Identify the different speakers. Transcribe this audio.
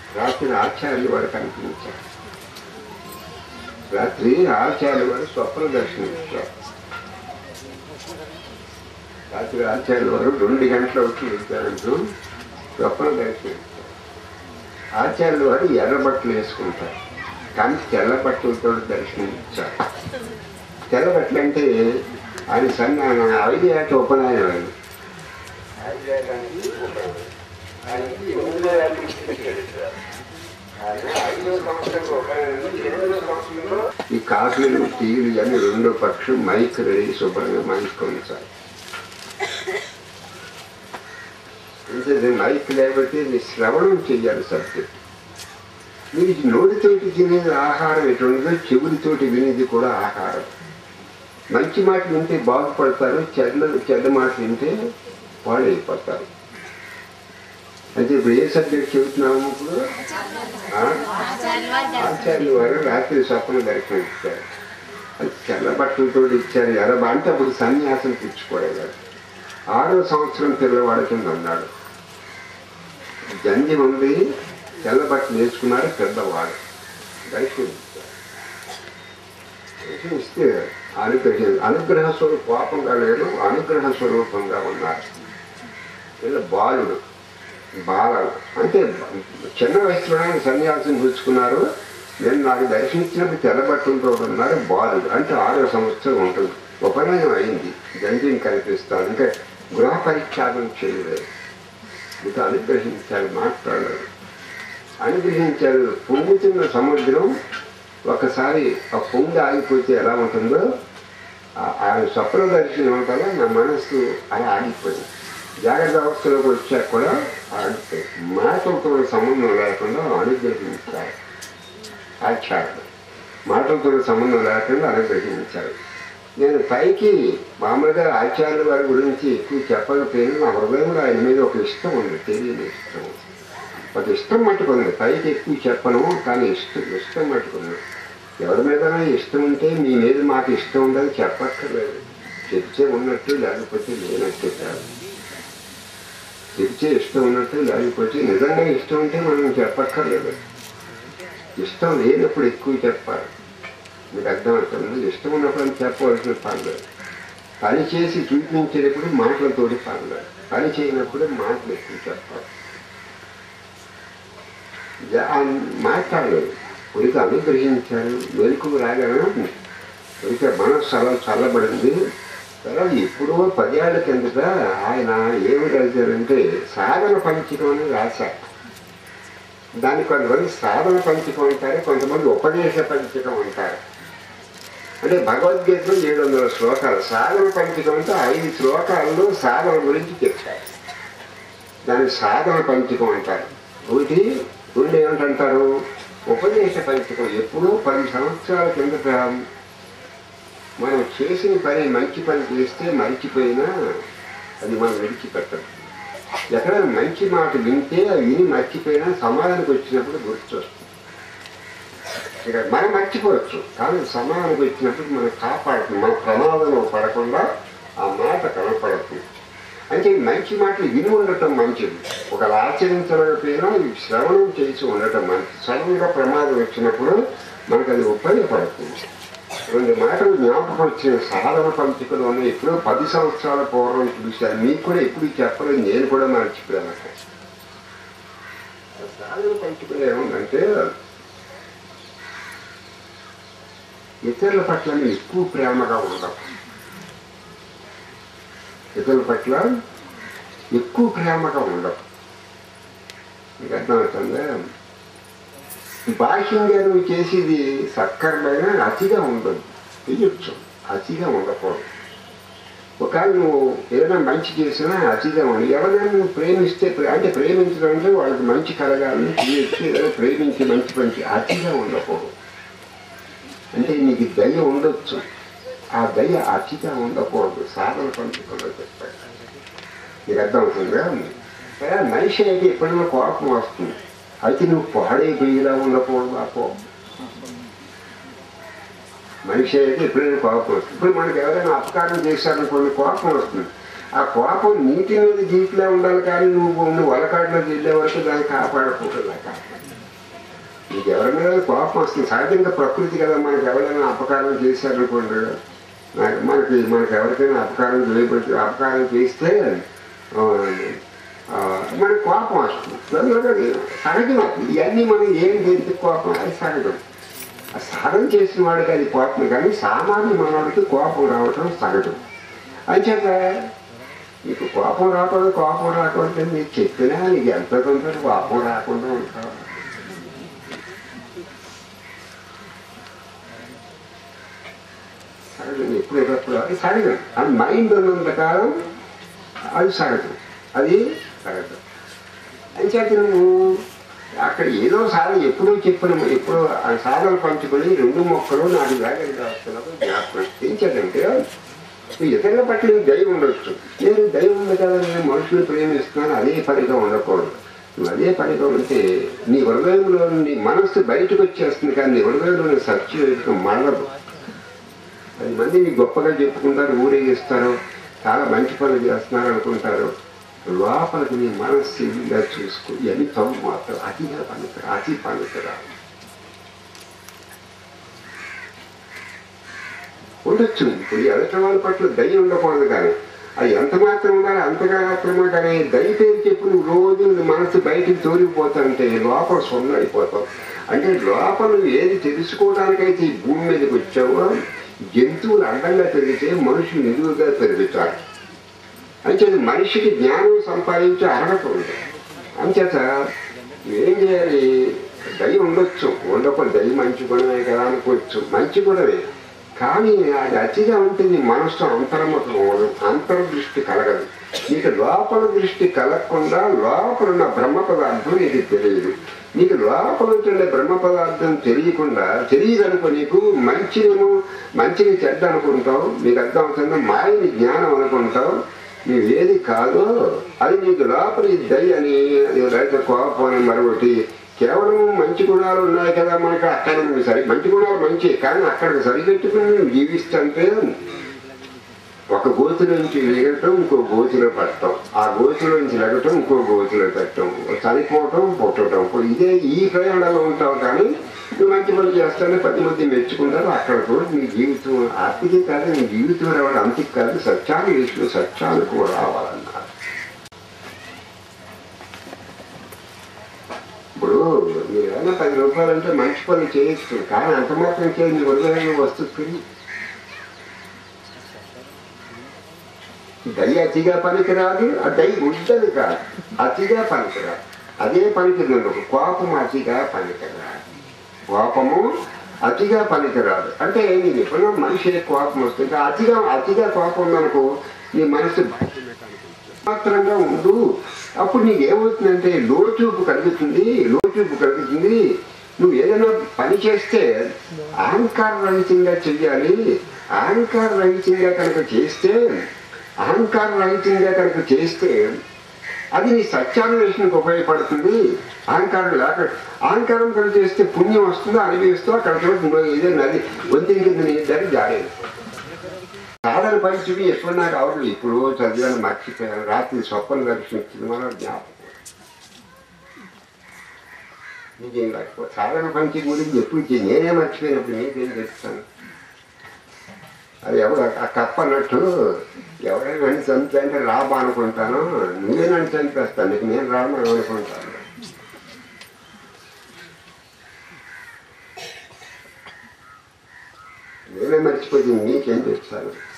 Speaker 1: రాత్రి ఆచార్యులు వారు కనిపించారు రాత్రి ఆచార్యులు వారు స్వప్న దర్శనం ఇచ్చారు రాత్రి ఆచార్యులు వారు రెండు గంటల వచ్చి వెళ్తారంటూ స్వప్న దర్శనం ఇచ్చారు ఆచార్యులు వారు ఎర్ర బట్టలు వేసుకుంటారు కానీ తెల్ల బట్టలతో దర్శనం ఇచ్చారు తెల్ల బట్టలు అంటే ఆయన సన్న ఐదు ఏట ఉపనయనం ఆయన ఐదు ఏట అనేది ఉపనయనం. ఆయనకి ఎనిమిదో ఏట నుంచి పెట్టాడు. ఆయన ఐదో సంవత్సరంలో ఉపనయనం, ఎనిమిదో సంవత్సరంలో ఈ కాఫీలు టీలు ఇవన్నీ రెండో పక్షం మైక్ రెడీ శుభ్రంగా మైక్ ఉంచాలి అంటే మైక్ లేకపోతే నీ శ్రవణం చెయ్యాలి సబ్జెక్ట్ మీరు నోటితోటి తినేది ఆహారం ఎటువంటిదో చెవులతోటి వినేది కూడా ఆహారం మంచి మాట వింటే బాగుపడతారు చెడ్డ చెడ్డ మాట వింటే పాడైపోతారు అయితే ఇప్పుడు ఏ సబ్జెక్ట్ చెబుతున్నాము ఇప్పుడు ఆ? ఆచార్యులు వారు రాత్రి స్వప్న దర్శనం ఇచ్చారు అది తెల్ల బట్టలతో ఇచ్చారు ఎర్ర అంటే అప్పుడు సన్యాసం పుచ్చుకోలేదు ఆరో సంవత్సరం పిల్లవాడి కింద ఉన్నాడు జంజి ఉంది తెల్ల బట్టలు వేసుకున్నారు పెద్దవాడు దర్శనం ఇచ్చారు దర్శనమిస్తే అనుగ్రహం అనుగ్రహ స్వరూప కోపంగా లేరు అనుగ్రహ స్వరూపంగా ఉన్నారు వీళ్ళ బాలుడు బాలలు అంటే చిన్న వయసులోనే సన్యాసం పుచ్చుకున్నారు నేను నాకు దర్శనించినప్పుడు తెల్లబట్టలతో ఉన్నారు బాలుడు అంటే ఆరో సంవత్సరం ఉంటుంది ఉపనయనం అయింది గంజం కనిపిస్తాను ఇంకా గృహ పరిత్యాగం చేయలేదు ఇంకా అనుగ్రహించారు మాట్లాడారు అనుగ్రహించారు పొంగుతున్న సముద్రం ఒకసారి ఆ పొంగి ఆగిపోతే ఎలా ఉంటుందో ఆ- ఆ స్వప్న దర్శనం వల్ల నా మనస్సు అలా ఆగిపోయింది జాగ్రత్త అవస్థలోకి వచ్చాక కూడా ఆగిపోయింది మాటలతో సంబంధం లేకుండా అనుగ్రహించారు ఆచార్యులు మాటలతో సంబంధం లేకుండా అనుగ్రహించారు నేను పైకి మామూలుగా ఆచార్యుల వారి గురించి ఎక్కువ చెప్పకపోయినా నా హృదయంలో ఆయన మీద ఒక ఇష్టం ఉంది తెలియని ఇష్టం ఒక ఇష్టం మట్టుకుంది పైకి ఎక్కువ చెప్పను కానీ ఇష్టం ఇష్టం మట్టుకుంది ఎవరి మీద ఇష్టం ఉంటే మీ మీద మాకు ఇష్టం ఉండదు చెప్పక్కర్లేదు చెప్తే ఉన్నట్టు లేకపోతే లేనట్టు కాదు చెప్తే ఇష్టం ఉన్నట్టు లేకపోతే నిజంగా ఇష్టం ఉంటే మనం చెప్పక్కర్లేదు ఇష్టం లేనప్పుడు ఎక్కువ చెప్పాలి మీకు అర్థమవుతుంది ఇష్టం ఉన్నప్పుడు అని చెప్పవలసిన పర్లేదు పని చేసి చూపించేటప్పుడు మాటలతోటి పర్లేదు పని చేయనప్పుడు మాటలు ఎక్కువ చెప్పాలి జా- ఆయన మాట్లాడలేదు ఉడిక అనుగ్రహించారు వెనుకకు రాగానే ఉడిక మనస్సు అలా చల్లబడింది తర్వాత ఎప్పుడో పదేళ్ల కిందట ఆయన ఏమి రాశారంటే సాధన పంచకం అని రాశారు దాన్ని కొంతమంది సాధన పంచకం అంటారు కొంతమంది ఉపదేశ పంచకం అంటారు అంటే భగవద్గీతలో ఏడు వందల శ్లోకాలు సాధన పంచకం అంటే ఐదు శ్లోకాల్లో సాధన గురించి చెప్తారు దాన్ని సాధన పంచకం అంటారు ఒకటి రెండు ఏమిటంటారు ఉపదేశ పంచకం ఎప్పుడూ పది సంవత్సరాల కిందట మనం చేసిన పని మంచి పని చేస్తే మర్చిపోయినా అది మనం విడిచిపెట్టదు ఎక్కడైనా మంచి మాట వింటే అది విని మర్చిపోయినా సమాధానికి వచ్చినప్పుడు గుర్తొస్తుంది ఇక మనం మర్చిపోవచ్చు కానీ సమాధానికి వచ్చినప్పుడు మనం కాపాడుతుంది మన ప్రమాదంలో పడకుండా ఆ మాట కనపడుతుంది అంటే ఈ మంచి మాటలు విని ఉండటం మంచిది ఒక ఆచరించలేకపోయినా ఇది శ్రవణం చేసి ఉండటం మంచిది సడన్గా ప్రమాదం వచ్చినప్పుడు మనకు అది ఉపయోగపడుతుంది రెండు మాటలు జ్ఞాపకం వచ్చిన సాధన పంచికలు ఉన్నాయి ఎప్పుడో పది సంవత్సరాల పూర్వం చూశాను మీకు కూడా ఎప్పుడు చెప్పలేదు నేను కూడా మర్చిపోయాను అక్కడ. ఆ సాధన పంచికలు ఏముందంటే ఇతరుల పట్ల మీరు ఎక్కువ ప్రేమగా ఉండవు ఇతరుల పట్ల ఎక్కువ ప్రేమగా ఉండవు మీకు అర్థమవుతుందా బాహ్యంగా నువ్వు చేసేది సత్కరమైన అతిగా ఉండదు చెయ్యొచ్చు అతిగా ఉండకూడదు ఒకవేళ నువ్వు ఏదైనా మంచి చేసినా అతిగా ఉండి ఎవరైనా నువ్వు ప్రేమిస్తే ప్రే- అంటే ప్రేమించడం అంటే వాళ్ళకి మంచి కలగాలని చేయొచ్చు ఏదైనా ప్రేమించి మంచి పని అతిగా ఉండకూడదు అంటే నీకు దయ ఉండొచ్చు ఆ దయ అతిగా ఉండకూడదు సాధన పంచుకుంటూ చెప్పాడు నీకు అర్థమవుతుందా సరే మనిషి అయితే ఎప్పుడైనా కోపం వస్తుంది అయితే నువ్వు పాడైపోయేలా ఉండకూడదు ఆ కోపం మనిషి అయితే ఎప్పుడైనా కోపం వస్తుంది ఇప్పుడు మనకి ఎవరైనా అపకారం చేశారనుకోండి కోపం వస్తుంది ఆ కోపం నీటి మీద జీపులా ఉండాలి కానీ నువ్వు నువ్వు వలకాడులో వెళ్ళే వరకు దాన్ని కాపాడకూడదు కాపాడు నీకు ఎవరైనా కోపం వస్తుంది సహజంగా ప్రకృతి కదా మనకి ఎవరైనా అపకారం చేశారనుకోండి నాకు- మనకి మనకి ఎవరికైనా అపకారం చేయబడి అపకారం చేస్తే ఆ, ఆ, మనకి కోపం వస్తుంది అందువల్ల అది సహజం ఇవన్నీ మనం ఏం చేస్తే కోపం అది సహజం ఆ సాధన చేసిన వాడికి అది కోపం కానీ సామాన్య మనవాడికి కోపం రావటం సహజం అంచేత నీకు కోపం రాకూడదు కోపం రాకూడదు అని నీకు చెప్పినా నీకు ఎంత కొంత కోపం రాకుండా ఉంటావు సహజం ఎప్పుడెప్పుడు అది సహజం అది మైండ్ ఉన్నంత కాలం అది సహజం అది సహజం అంచేత నువ్వు అక్కడ ఏదో సాధన ఎప్పుడో చెప్పిన ఎప్పుడో ఆ సాధన పంచుకొని రెండు మొక్కలు నాటి వేగంగా వస్తున్నప్పుడు జ్ఞాపకం ఏంటంటే నువ్వు ఇతరుల పట్ల నీకు దయ ఉండొచ్చు నేను దయ ఉంది కదా నేను మనుషులు ప్రేమిస్తున్నాను అదే పనిగా ఉండకూడదు నువ్వు అదే పనిగా ఉంటే నీ హృదయంలో నీ మనస్సు బయటకు వచ్చేస్తుంది కానీ నీ హృదయంలో సత్యం మళ్ళదు పది మంది నీ గొప్పగా చెప్పుకుంటారు ఊరేగిస్తారు చాలా మంచి పనులు చేస్తున్నారు అనుకుంటారు లోపలికి నీ మనస్సు ఇదిగా చూసుకో ఇవన్నీ తప్పు మాత్రం అతిగా పనికిరా అతి పనికిరా ఉండొచ్చు ఇప్పుడు ఎదుటి వాళ్ళ పట్ల దయ ఉండకూడదు కానీ అది ఎంత మాత్రం ఉండాలి అంతగా మాత్రమే కానీ దయ పేరు చెప్పి నువ్వు రోజు నీ మనసు బయటికి తోలిపోతుంటే లోపల సొన్న అయిపోతావు అంటే లోపల నువ్వు ఏది తెలుసుకోవడానికైతే ఈ భూమి మీదకి వచ్చావో జంతువులు అడ్డంగా పెరిగితే మనుషులు నిలువుగా పెరుగుతారు అంచేత మనిషికి జ్ఞానం సంపాదించే అర్హత ఉంది అంచేత ఏం చేయాలి దయ ఉండొచ్చు ఉండకపోతే దయ మంచి గుణమే కదా అనుకోవచ్చు మంచి గుణమే కానీ అది అతిగా ఉంటే నీ మనస్సు అంతర్ముఖం అవ్వదు అంతర్దృష్టి కలగదు నీకు లోపల దృష్టి కలగకుండా లోపల ఉన్న బ్రహ్మ పదార్థం నీకు తెలియదు నీకు లోపల ఉంటుండే బ్రహ్మ పదార్థం తెలియకుండా తెలియదనుకో నీకు మంచినేమో మంచిని చెడ్డ అనుకుంటావు నీకు అర్థం అవుతుందో మాయని జ్ఞానం అనుకుంటావు నీవు ఏది కాదో అది నీకు లోపల ఈ దయ అని అది లేకపోతే కోపం అని మరొకటి కేవలం మంచి గుణాలు ఉన్నాయి కదా మనకు అక్కడ నువ్వు సరి మంచి గుణాలు మంచి కానీ అక్కడికి సరిపెట్టుకుని నువ్వు జీవిస్తుంటే ఒక గోతుల నుంచి ఎగటం ఇంకో గోతులో పడటం ఆ గోతులో నుంచి లెగటం ఇంకో గోతులో పెట్టడం చనిపోవటం పుట్టడం ఇదే ఈ ప్రయాణంలో ఉంటావు కానీ నువ్వు మంచి పని చేస్తానే పది మంది మెచ్చుకుంటారు అక్కడ కూడా నీ జీవితం ఆర్థిక కాదు నీ జీవితం రావడం అంతకు కాదు సత్యాన్ని విషయం సత్యానికి కూడా రావాలన్నారు ఇప్పుడు మీరు ఏమైనా పది రూపాయలు అంటే మంచి పని చేయొచ్చు కానీ అంత మాత్రం చేయి నీ హృదయంలో వస్తుంది దయ అతిగా పనికిరాదు ఆ దయ ఉండదు కాదు అతిగా పనికిరాదు అదే పనికిరాదు కోపం అతిగా పనికిరాదు కోపము అతిగా పనికిరాదు అంటే నీకు ఎప్పుడైనా మనిషి కోపం వస్తుంది అతిగా అతిగా కోపం ఉందనుకో నీ మనసు మాత్రంగా ఉండు అప్పుడు నీకు ఏమవుతుందంటే లోచూపు కలుగుతుంది లోచూపు కలుగుతుంది నువ్వు ఏదైనా పని చేస్తే అహంకార రహితంగా చెయ్యాలి అహంకార రహితంగా కనుక చేస్తే అహంకార రహితంగా కనుక చేస్తే అది నీ సత్యాన్వేషణకు ఉపయోగపడుతుంది అహంకారం లేక అహంకారం కనుక చేస్తే పుణ్యం వస్తుందో అనుభవిస్తూ అక్కడ చూడ ఏదో నది వంతిని కింద నీళ్ళని జారేది సాధన పరిస్థితి ఎప్పుడు నాకు అవడం ఇప్పుడు చదివాను మర్చిపోయాను రాత్రి స్వప్న దర్శనం సినిమాలో జ్ఞాపకం నీకేం లేకపోతే సాధన పంచి గురించి ఎప్పుడు చే- నేనే మర్చిపోయినప్పుడు నీకేం తెలుస్తాను అది ఎవరు ఆ కప్ప అన్నట్టు ఎవరైనా నన్ను చంపంటే రాబా అనుకుంటాను నువ్వే నన్ను చంపేస్తాను నీకు నేను రాను అనుకుంటాను నేనే మర్చిపోయింది నీకేం తెస్తాను